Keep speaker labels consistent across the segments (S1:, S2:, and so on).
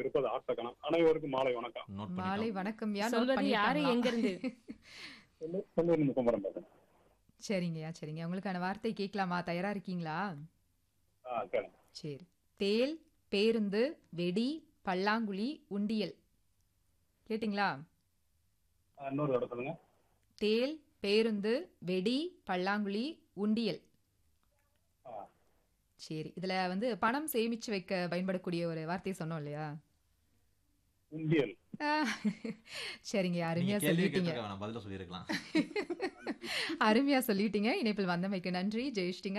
S1: இருப்பது ஆட்டக்கணம் அனைவருக்கும் மாலை வணக்கம்
S2: நோட்
S3: மாலை
S2: பண்ணிட்டோம்
S3: வணக்கம்யா நோட்
S4: சொல்வது யாரு
S3: பண்ணிட்டாங்களா?
S4: எங்க இருந்து
S1: சொல்லு- சொல்லு முக்கம்பரம் பேசுறேன்
S3: சரிங்கய்யா சரிங்க உங்களுக்கான வார்த்தை கேட்கலாமா தயாரா இருக்கீங்களா
S1: ஆ சரி
S3: சரி தேல் பேருந்து வெடி பல்லாங்குழி உண்டியல் கேட்டிங்களா
S1: ஆ, இன்னொரு தடவை சொல்லுங்க
S3: தேல் பேருந்து வெடி பல்லாங்குழி உண்டியல்
S1: ஆ,
S3: சரி இதுல வந்து பணம் சேமிச்சு வைக்க பயன்படக்கூடிய ஒரு வார்த்தையை சொன்னோம் இல்லையா
S1: உண்டியல்
S3: ஆ, சரிங்க
S2: நீங்க
S3: அருமையா
S2: கேள்வி
S3: சொல்லிட்டீங்க
S2: கேட்டிருக்க வேணாம் பதில சொல்லியிருக்கலாம்
S3: அருமையா சொல்லிட்டீங்க இணைப்பில் வந்தமைக்கு நன்றி ஜெயிச்சிட்டிங்க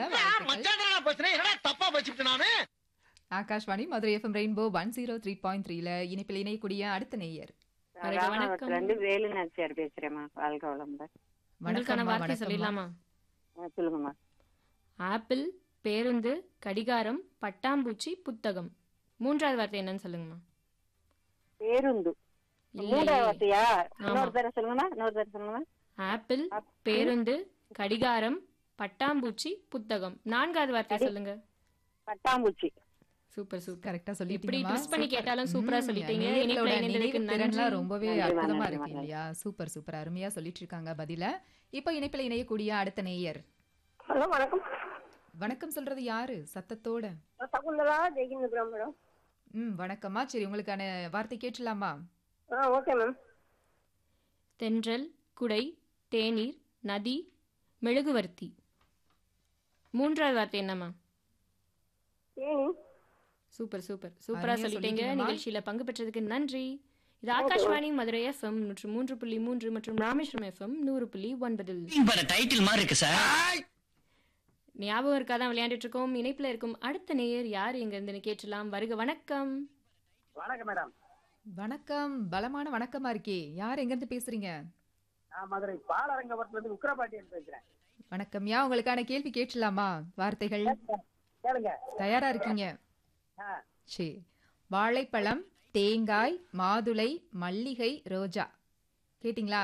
S3: வாழ்த்துக்கள். Akashvani Madurai FM rainbow one zero three point த்ரீல இணைப்பில் இணையக்கூடிய அடுத்த நேயர்
S4: வருக, வணக்கம்.
S5: ராமநாதத்துல இருந்து வேலு நாச்சியார் பேசுறேம்மா வாழ்க வளமுடன்
S4: உங்களுக்கான
S3: வணக்கம்மா,
S4: வார்த்தை
S3: வணக்கம்மா.
S4: சொல்லிடலாமா
S5: ஆ, சொல்லுங்கம்மா
S4: ஆப்பிள் பேருந்து கடிகாரம் பட்டாம்பூச்சி புத்தகம் மூன்றாவது வார்த்தை என்னன்னு சொல்லுங்கம்மா
S5: பேருந்து
S4: இல்லையே.
S5: மூன்றாவது வார்த்தையா
S4: ஆமா.
S5: இன்னொரு தடவை சொல்லுங்கம்மா இன்னொரு தடவை சொல்லுங்கம்மா
S4: ஆப்பிள் பேருந்து கடிகாரம் பட்டாம்பூச்சி புத்தகம் நான்காவது வார்த்தை சொல்லுங்க
S5: பட்டாம்பூச்சி
S4: சூப்பர் சூப்பர்
S3: கரெக்டா
S4: இப்படி
S3: சொல்லிட்டீங்கம்மா
S4: ட்விஸ்ட் பண்ணி
S3: சூப்பர்.
S4: கேட்டாலும் சூப்பரா
S3: ம்,
S4: சொல்லிட்டீங்க.
S3: நேயர்களோட
S4: இணைப்புல இணைந்ததுக்கு
S3: நினைவு திறன்லாம்
S4: நன்றி.
S3: ரொம்பவே
S5: நன்றி,
S3: அற்புதமா
S5: நன்றி,
S3: இருக்கு
S5: நன்றி.
S3: இல்லையா சூப்பர் சூப்பர் அருமையா சொல்லிட்டு இருக்காங்க பதில இப்போ இணைப்பில் இணையக்கூடிய அடுத்த நேயர்
S6: ஹலோ வணக்கம்
S3: வணக்கம் சொல்றது யாரு சத்தத்தோட
S6: நான் சகுந்தலா ஜெயிக்கிருக்கிறேன் மேடம்
S3: ம் வணக்கம்மா சரி உங்களுக்கான வார்த்தை கேட்டலாமா
S6: ஆ ஓகே மேம்
S4: தென்றல் குடை தேநீர் நதி மெழுகுவர்த்தி மூன்றாவது வார்த்தை என்னம்மா
S6: ஏனி
S4: சூப்பர் சூப்பர் சூப்பரா
S3: அருமையா
S4: சொல்லிட்டீங்க
S3: சொல்லிட்டீங்கம்மா.
S4: நிகழ்ச்சியில பங்கு பெற்றதுக்கு நன்றி இது ஆகாஷ்வாணி மதுரை எஃப்எம் நூற்று மூன்று புள்ளி மூன்று மற்றும் ராமேஸ்வரம் எஃப்எம் நூறு புள்ளி ஒன்பதில்
S7: டைட்டில் மாதிரி இருக்கு சார்
S4: ஞாபகம் இருக்காதான் விளையாண்டுட்டு இருக்கோம் இணைப்புல இருக்கும் அடுத்த நேயர் யார் எங்க இருந்து கேட்டலாம் வருக வணக்கம்
S8: வணக்கம் மேடம்
S3: வணக்கம் பலமான வணக்கமா இருக்கே யார் எங்க இருந்து பேசுறீங்க
S8: நான் மதுரை பாலரங்கபுரத்துல இருந்து உக்கிரபாண்டியன் பேசுறேன்
S3: வணக்கம் யா உங்களுக்கான கேள்வி கேட்டலாமா வார்த்தைகள்
S8: கேளுங்க
S3: தயாரா இருக்கீங்க
S8: ஆ,
S3: சரி வாழைப்பழம் தேங்காய் மாதுளை மல்லிகை ரோஜா கேட்டிங்களா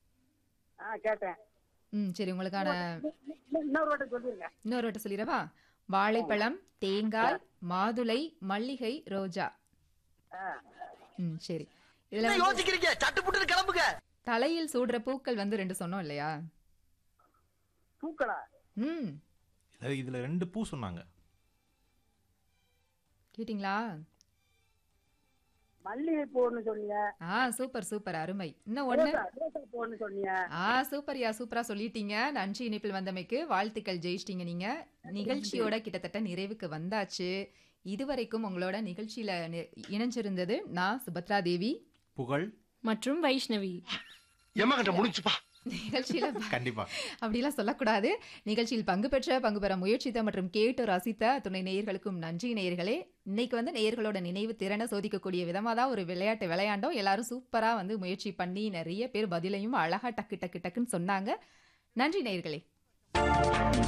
S8: ஆ கேட்டேன்
S3: ம் சரி உங்களுக்கான
S8: இன்னும் இன்னொரு வாட்டி சொல்லிருங்க
S3: இன்னொரு வாட்ட சொல்லிடவா வாழைப்பழம் தேங்காய் மாதுளை மல்லிகை ரோஜா
S8: ஆ,
S3: ம் சரி இதுல வந்து
S7: யோசிக்கிறீங்க சட்டு புட்டு கிளம்புங்க
S3: தலையில் சூடுற பூக்கள் வந்து ரெண்டு சொன்னோம் இல்லையா
S8: பூக்களா
S3: ம்
S2: இதுல- இதுல ரெண்டு பூ சொன்னாங்க
S3: கேட்டிங்களா
S8: மல்லிகை பூன்னு சொன்னீங்க
S3: ஆ சூப்பர் சூப்பர் அருமை இன்னும் ஒண்ணு
S8: ரோசா ரோசா பூன்னு சொன்னீங்க
S3: ஆ சூப்பர்யா சூப்பரா சொல்லிட்டீங்க நன்றி இணைப்பில் வந்தமைக்கு வாழ்த்துக்கள் ஜெயிச்சிட்டீங்க நீங்க நிகழ்ச்சியோட கிட்டத்தட்ட நிறைவுக்கு வந்தாச்சு இதுவரைக்கும் உங்களோட நிகழ்ச்சியில நி- இணைஞ்சிருந்தது நான் சுபத்ரா தேவி
S2: புகழ்
S4: மற்றும் வைஷ்ணவி
S7: எம்மா கிட்ட முடிச்சுப்பா
S3: நிகழ்ச்சியில
S2: கண்டிப்பா
S3: அப்படிலாம் சொல்லக்கூடாது நிகழ்ச்சியில் பங்கு பெற்ற பங்கு பெற முயற்சித்த மற்றும் கேட்டு ரசித்த துணை நேயர்களுக்கும் நன்றி நேயர்களே இன்னைக்கு வந்து நேயர்களோட நினைவு திறனை சோதிக்கக்கூடிய விதமாக தான் ஒரு விளையாட்டு விளையாண்டோம் எல்லாரும் சூப்பரா வந்து முயற்சி பண்ணி நிறைய பேர் பதிலையும் அழகா டக்கு டக்கு டக்குன்னு சொன்னாங்க நன்றி நேயர்களே